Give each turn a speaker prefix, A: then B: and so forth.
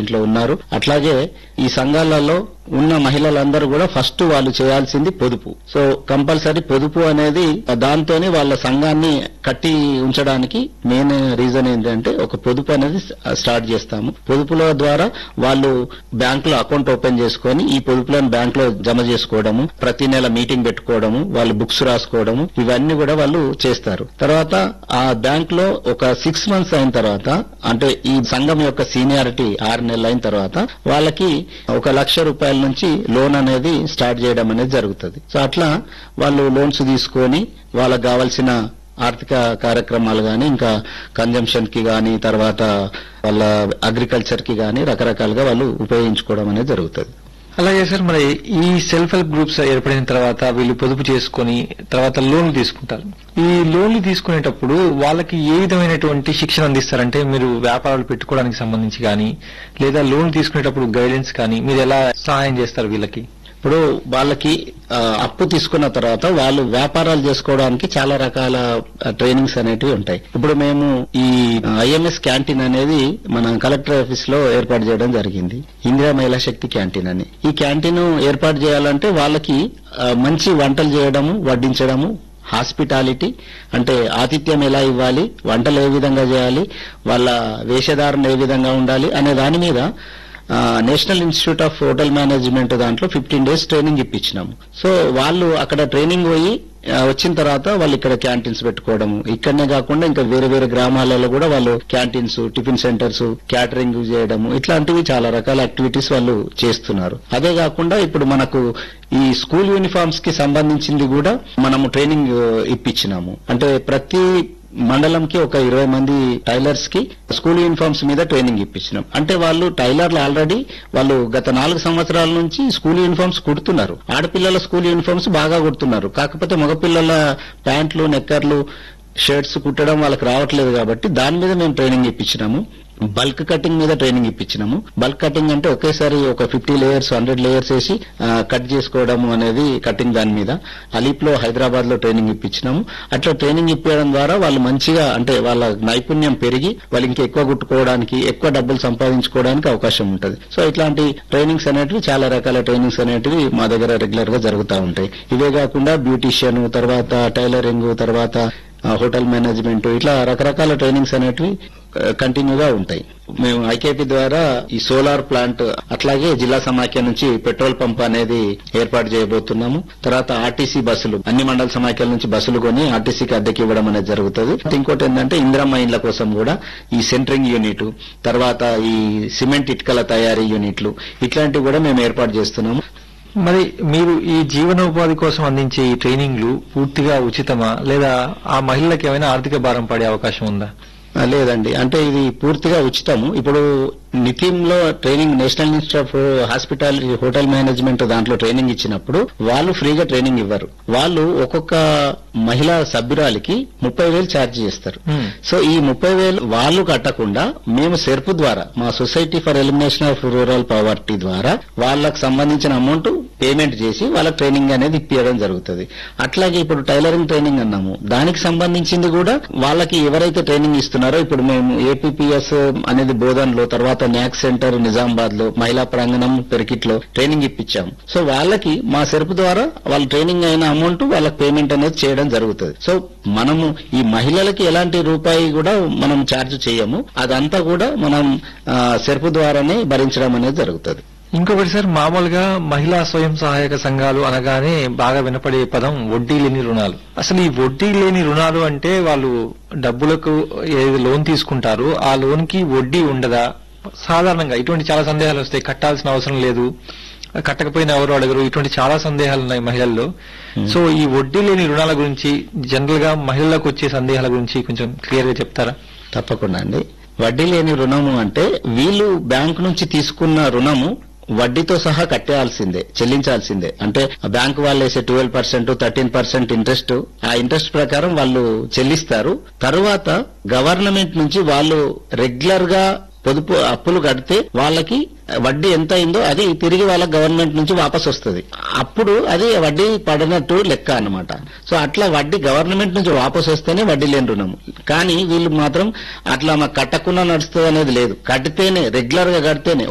A: దీంట్లో ఉన్నారు అట్లాగే ఈ సంఘాలలో ఉన్న మహిళలందరూ కూడా ఫస్ట్ వాళ్ళు చేయాల్సింది పొదుపు సో కంపల్సరీ పొదుపు అనేది దాంతోనే వాళ్ళ సంఘాన్ని కట్టి ఉంచడానికి మెయిన్ రీజన్ ఏంటంటే ఒక పొదుపు అనేది స్టార్ట్ చేస్తాము పొదుపుల ద్వారా వాళ్ళు బ్యాంకులో అకౌంట్ ఓపెన్ చేసుకొని ఈ పొదుపులను బ్యాంక్ లో జమ చేసుకోవడము ప్రతి నెల మీటింగ్ పెట్టుకోవడము వాళ్ళు బుక్స్ రాసుకోవడము ఇవన్నీ కూడా వాళ్ళు చేస్తారు తర్వాత ఆ బ్యాంక్ లో ఒక సిక్స్ మంత్స్ అయిన తర్వాత అంటే ఈ సంఘం యొక్క సీనియారిటీ ఆరు నెలలు అయిన తర్వాత వాళ్ళకి ఒక లక్ష రూపాయల నుంచి లోన్ అనేది స్టార్ట్ చేయడం అనేది జరుగుతుంది సో అట్లా వాళ్ళు లోన్స్ తీసుకొని వాళ్ళకి కావాల్సిన ఆర్థిక కార్యక్రమాలు గాని ఇంకా కన్జంప్షన్ కి గాని తర్వాత వాళ్ళ అగ్రికల్చర్ కి గాని రకరకాలుగా వాళ్ళు ఉపయోగించుకోవడం అనేది జరుగుతుంది
B: అలాగే సార్ మరి ఈ సెల్ఫ్ హెల్ప్ గ్రూప్స్ ఏర్పడిన తర్వాత వీళ్ళు పొదుపు చేసుకొని తర్వాత లోన్లు తీసుకుంటారు ఈ లోన్లు తీసుకునేటప్పుడు వాళ్ళకి ఏ విధమైనటువంటి శిక్షణ అందిస్తారంటే మీరు వ్యాపారాలు పెట్టుకోవడానికి సంబంధించి కానీ లేదా లోన్ తీసుకునేటప్పుడు గైడెన్స్ కానీ మీరు ఎలా సహాయం చేస్తారు వీళ్ళకి
A: ఇప్పుడు వాళ్ళకి ఆ, అప్పు తీసుకున్న తర్వాత వాళ్ళు వ్యాపారాలు చేసుకోవడానికి చాలా రకాల ట్రైనింగ్స్ అనేటివి ఉంటాయి ఇప్పుడు మేము ఈ ఐఎంఎస్ క్యాంటీన్ అనేది మన కలెక్టర్ ఆఫీస్ లో ఏర్పాటు చేయడం జరిగింది ఇందిరా మహిళా శక్తి క్యాంటీన్ అని ఈ క్యాంటీన్ ఏర్పాటు చేయాలంటే వాళ్ళకి ఆ, మంచి వంటలు చేయడము వడ్డించడము హాస్పిటాలిటీ అంటే ఆతిథ్యం ఎలా ఇవ్వాలి వంటలు ఏ విధంగా చేయాలి వాళ్ళ వేషధారణ ఏ విధంగా ఉండాలి అనే దాని మీద ఆ, national institute of hotel management దాంట్లో ఫిఫ్టీన్ డేస్ ట్రైనింగ్ ఇప్పించినాము సో వాళ్ళు అక్కడ ట్రైనింగ్ పోయి ఆ, వచ్చిన తర్వాత వాళ్ళు ఇక్కడ క్యాంటీన్స్ పెట్టుకోవడము ఇక్కడనే కాకుండా ఇంకా వేరే వేరే గ్రామాలలో కూడా వాళ్ళు క్యాంటీన్స్ టిఫిన్ సెంటర్స్ క్యాటరింగ్ చేయడము ఇట్లాంటివి చాలా రకాల యాక్టివిటీస్ వాళ్ళు చేస్తున్నారు అదే కాకుండా ఇప్పుడు మనకు ఈ స్కూల్ యూనిఫామ్స్ కి సంబంధించింది కూడా మనము ట్రైనింగ్ ఆ, ఇప్పించినాము అంటే ప్రతి మండలంకి ఒక ఇరవై మంది టైలర్స్ కి స్కూల్ యూనిఫామ్స్ మీద ట్రైనింగ్ ఇప్పించినాం అంటే వాళ్ళు టైలర్లు ఆల్రెడీ వాళ్ళు గత నాలుగు సంవత్సరాల నుంచి స్కూల్ యూనిఫామ్స్ కుడుతున్నారు ఆడపిల్లల స్కూల్ యూనిఫామ్స్ బాగా కుడుతున్నారు కాకపోతే మగపిల్లల ప్యాంట్లు నెక్కర్లు షర్ట్స్ కుట్టడం వాళ్ళకి రావట్లేదు కాబట్టి దాని మీద మేము ట్రైనింగ్ ఇప్పించినాము బల్క్ కటింగ్ మీద ట్రైనింగ్ ఇప్పించినాము బల్క్ కటింగ్ అంటే ఒకేసారి ఒక ఫిఫ్టీ లేయర్స్ హండ్రెడ్ లేయర్స్ వేసి ఆ, కట్ చేసుకోవడం అనేది కటింగ్ దాని మీద అలీప్ లో హైదరాబాద్ లో ట్రైనింగ్ ఇప్పించినాము అట్లా ట్రైనింగ్ ఇప్పించడం ద్వారా వాళ్ళు మంచిగా అంటే వాళ్ళ నైపుణ్యం పెరిగి వాళ్ళు ఇంకా ఎక్కువ కుట్టుకోవడానికి ఎక్కువ డబ్బులు సంపాదించుకోవడానికి అవకాశం ఉంటుంది సో ఇట్లాంటి ట్రైనింగ్స్ అనేటివి చాలా రకాల ట్రైనింగ్స్ అనేటివి మా దగ్గర రెగ్యులర్ గా జరుగుతూ ఉంటాయి ఇవే కాకుండా బ్యూటీషియన్ తర్వాత టైలరింగ్ తర్వాత ఆ, హోటల్ మేనేజ్మెంట్ ఇట్లా రకరకాల ట్రైనింగ్స్ అనేటివి కంటిన్యూగా ఉంటాయి మేము ఐకేపీ ద్వారా ఈ సోలార్ ప్లాంట్ అట్లాగే జిల్లా సమాఖ్య నుంచి పెట్రోల్ పంప్ అనేది ఏర్పాటు చేయబోతున్నాము తర్వాత ఆర్టీసీ బస్సులు అన్ని మండల సమాఖ్యల నుంచి బస్సులు కొని ఆర్టీసీకి అద్దెకి ఇవ్వడం అనేది జరుగుతుంది ఇంకోటి ఏంటంటే ఇందిరమ్మ ఇండ్ల కోసం కూడా ఈ సెంటరింగ్ యూనిట్ తర్వాత ఈ సిమెంట్ ఇటుకల తయారీ యూనిట్లు ఇట్లాంటివి కూడా మేము ఏర్పాటు చేస్తున్నాము
B: మరి మీరు ఈ జీవనోపాధి కోసం అందించే ఈ ట్రైనింగ్లు పూర్తిగా ఉచితమా లేదా ఆ మహిళలకు ఏమైనా ఆర్థిక భారం పడే అవకాశం ఉందా
A: ఆ, లేదండి అంటే ఇది పూర్తిగా ఉచితము ఇప్పుడు నితిన్లో training national institute of hospitality hotel management దాంట్లో ట్రైనింగ్ ఇచ్చినప్పుడు వాళ్ళు ఫ్రీగా ట్రైనింగ్ ఇవ్వరు వాళ్ళు ఒక్కొక్క మహిళా సభ్యురాలికి ముప్పై వేలు ఛార్జ్ చేస్తారు
B: Hmm.
A: సో ఈ ముప్పై వేలు వాళ్ళు కట్టకుండా మేము సెర్పు ద్వారా మా society for elimination of rural poverty ద్వారా వాళ్ళకు సంబంధించిన అమౌంట్ పేమెంట్ చేసి వాళ్ళకి ట్రైనింగ్ అనేది ఇప్పించడం జరుగుతుంది అట్లాగే ఇప్పుడు టైలరింగ్ ట్రైనింగ్ అన్నాము దానికి సంబంధించింది కూడా వాళ్ళకి ఎవరైతే ట్రైనింగ్ ఇస్తున్నారో ఇప్పుడు మేము ఏపీపీఎస్ అనేది బోధన్లో తర్వాత న్యాక్ సెంటర్ నిజామాబాద్ లో మహిళా ప్రాంగణం పెరికిట్ లో ట్రైనింగ్ ఇప్పించాము సో వాళ్ళకి మా సెరుపు ద్వారా వాళ్ళ ట్రైనింగ్ అయిన అమౌంట్ వాళ్ళకి పేమెంట్ అనేది చేయడం జరుగుతుంది సో మనము ఈ మహిళలకి ఎలాంటి రూపాయి కూడా మనం ఛార్జ్ చేయము అదంతా కూడా మనం ఆ, సెరుపు ద్వారానే భరించడం అనేది జరుగుతుంది
B: ఇంకొకటి సార్ మామూలుగా మహిళా స్వయం సహాయక సంఘాలు అనగానే బాగా వినపడే పదం వడ్డీ లేని రుణాలు అసలు ఈ వడ్డీ లేని రుణాలు అంటే వాళ్ళు డబ్బులకు ఏది లోన్ తీసుకుంటారో ఆ లోన్ కి వడ్డీ ఉండదా సాధారణంగా ఇటువంటి చాలా సందేహాలు వస్తాయి కట్టాల్సిన అవసరం లేదు కట్టకపోయినా ఎవరు అడగరు ఇటువంటి చాలా సందేహాలు ఉన్నాయి మహిళల్లో సో ఈ వడ్డీ లేని రుణాల గురించి జనరల్ గా మహిళలకు వచ్చే సందేహాల గురించి కొంచెం క్లియర్ గా చెప్తారా
A: తప్పకుండా అండి వడ్డీ లేని రుణము అంటే వీళ్ళు బ్యాంకు నుంచి తీసుకున్న రుణము వడ్డీతో సహా కట్టేయాల్సిందే చెల్లించాల్సిందే అంటే బ్యాంకు వాళ్ళు వేసే twelve percent thirteen percent interest ఆ ఇంట్రెస్ట్ ప్రకారం వాళ్ళు చెల్లిస్తారు తరువాత గవర్నమెంట్ నుంచి వాళ్ళు రెగ్యులర్ గా పొదుపు అప్పులు కడితే వాళ్ళకి వడ్డీ ఎంత అయిందో అది తిరిగి వాళ్ళ గవర్నమెంట్ నుంచి వాపస్ వస్తుంది అప్పుడు అది వడ్డీ పడినట్టు లెక్క అన్నమాట సో అట్లా వడ్డీ గవర్నమెంట్ నుంచి వాపస్ వస్తేనే వడ్డీ లేని రుణం కానీ వీళ్ళు మాత్రం అట్లా మాకు కట్టకుండా నడుస్తుంది అనేది లేదు కడితేనే రెగ్యులర్ గా కడితేనే